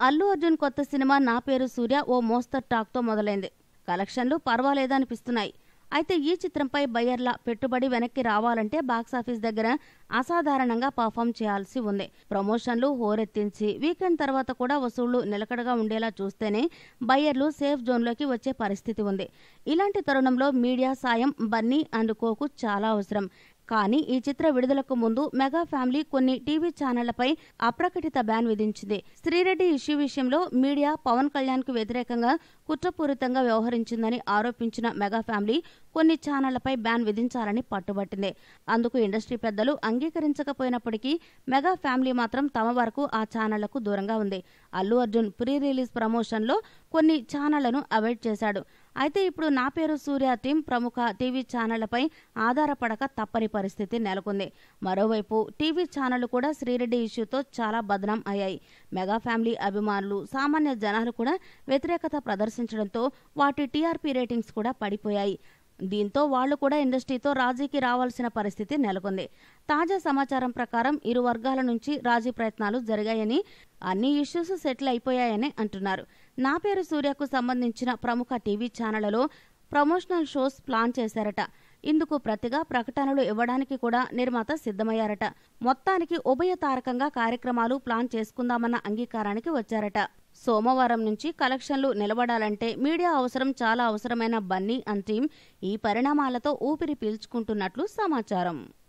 అల్లు అర్జున్ కొత్త సినిమా నా పేరు సూర్య ఓ మోస్తరు టాక్తో మొదలైంది కలెక్షన్లు పర్వాలేదనిపిస్తున్నాయి అయితే ఈ చిత్రంపై బయ్యర్ల పెట్టుబడి వెనక్కి రావాలంటే బాక్సాఫీస్ దగ్గర అసాధారణంగా పర్ఫామ్ చేయాల్సి ఉంది ప్రమోషన్లు హోరెత్తించి వీకెండ్ తర్వాత కూడా వసూళ్లు నిలకడగా ఉండేలా చూస్తేనే బయ్యర్లు సేఫ్ జోన్లోకి వచ్చే పరిస్థితి ఉంది ఇలాంటి తరుణంలో మీడియా సాయం బన్నీ అండ్ కోకు చాలా అవసరం కానీ ఈ చిత్ర విడుదలకు ముందు మెగా ఫ్యామిలీ కొన్ని టీవీ ఛానళ్లపై అప్రకటిత బ్యాన్ విధించింది శ్రీరెడ్డి ఇష్యూ విషయంలో మీడియా పవన్ కళ్యాణ్ కు వ్యతిరేకంగా కుట్రపూరితంగా వ్యవహరించిందని ఆరోపించిన మెగా ఫ్యామిలీ కొన్ని ఛానళ్లపై బ్యాన్ విధించాలని పట్టుబట్టింది అందుకు ఇండస్ట్రీ పెద్దలు అంగీకరించకపోయినప్పటికీ మెగా ఫ్యామిలీ మాత్రం తమ వరకు ఆ ఛానళ్లకు దూరంగా ఉంది అల్లు అర్జున్ ప్రీ రిలీజ్ ప్రమోషన్లో కొన్ని ఛానళ్లను అవాయిడ్ చేశాడు అయితే ఇప్పుడు నా పేరు సూర్య టీం ప్రముఖ టీవీ ఛానళ్లపై ఆధారపడక తప్పని పరిస్థితి నెలకొంది మరోవైపు టీవీ ఛానళ్లు కూడా శ్రీరెడ్డి ఇష్యూతో చాలా బదనాం అయ్యాయి మెగా ఫ్యామిలీ అభిమానులు సామాన్య జనాలు కూడా వ్యతిరేకత ప్రదర్శించడంతో వాటి టీఆర్పీ రేటింగ్స్ కూడా పడిపోయాయి దీంతో వాళ్లు కూడా ఇండస్ట్రీతో రాజీకి రావాల్సిన పరిస్థితి నెలకొంది తాజా సమాచారం ప్రకారం ఇరు వర్గాల నుంచి రాజీ ప్రయత్నాలు జరిగాయని అన్ని ఇష్యూస్ సెటిల్ అయిపోయాయని అంటున్నారు నా పేరు సూర్యకు సంబంధించిన ప్రముఖ టీవీ ఛానళ్లలో ప్రమోషనల్ షోస్ ప్లాన్ చేశారట ఇందుకు ప్రతిగా ప్రకటనలు ఇవ్వడానికి కూడా నిర్మాత సిద్ధమయ్యారట మొత్తానికి ఉభయ తారకంగా కార్యక్రమాలు ప్లాన్ చేసుకుందామన్న అంగీకారానికి వచ్చారట సోమవారం నుంచి కలెక్షన్లు నిలబడాలంటే మీడియా అవసరం చాలా అవసరమైన బన్నీ అండ్ టీం ఈ పరిణామాలతో ఊపిరి పీల్చుకుంటున్నట్లు సమాచారం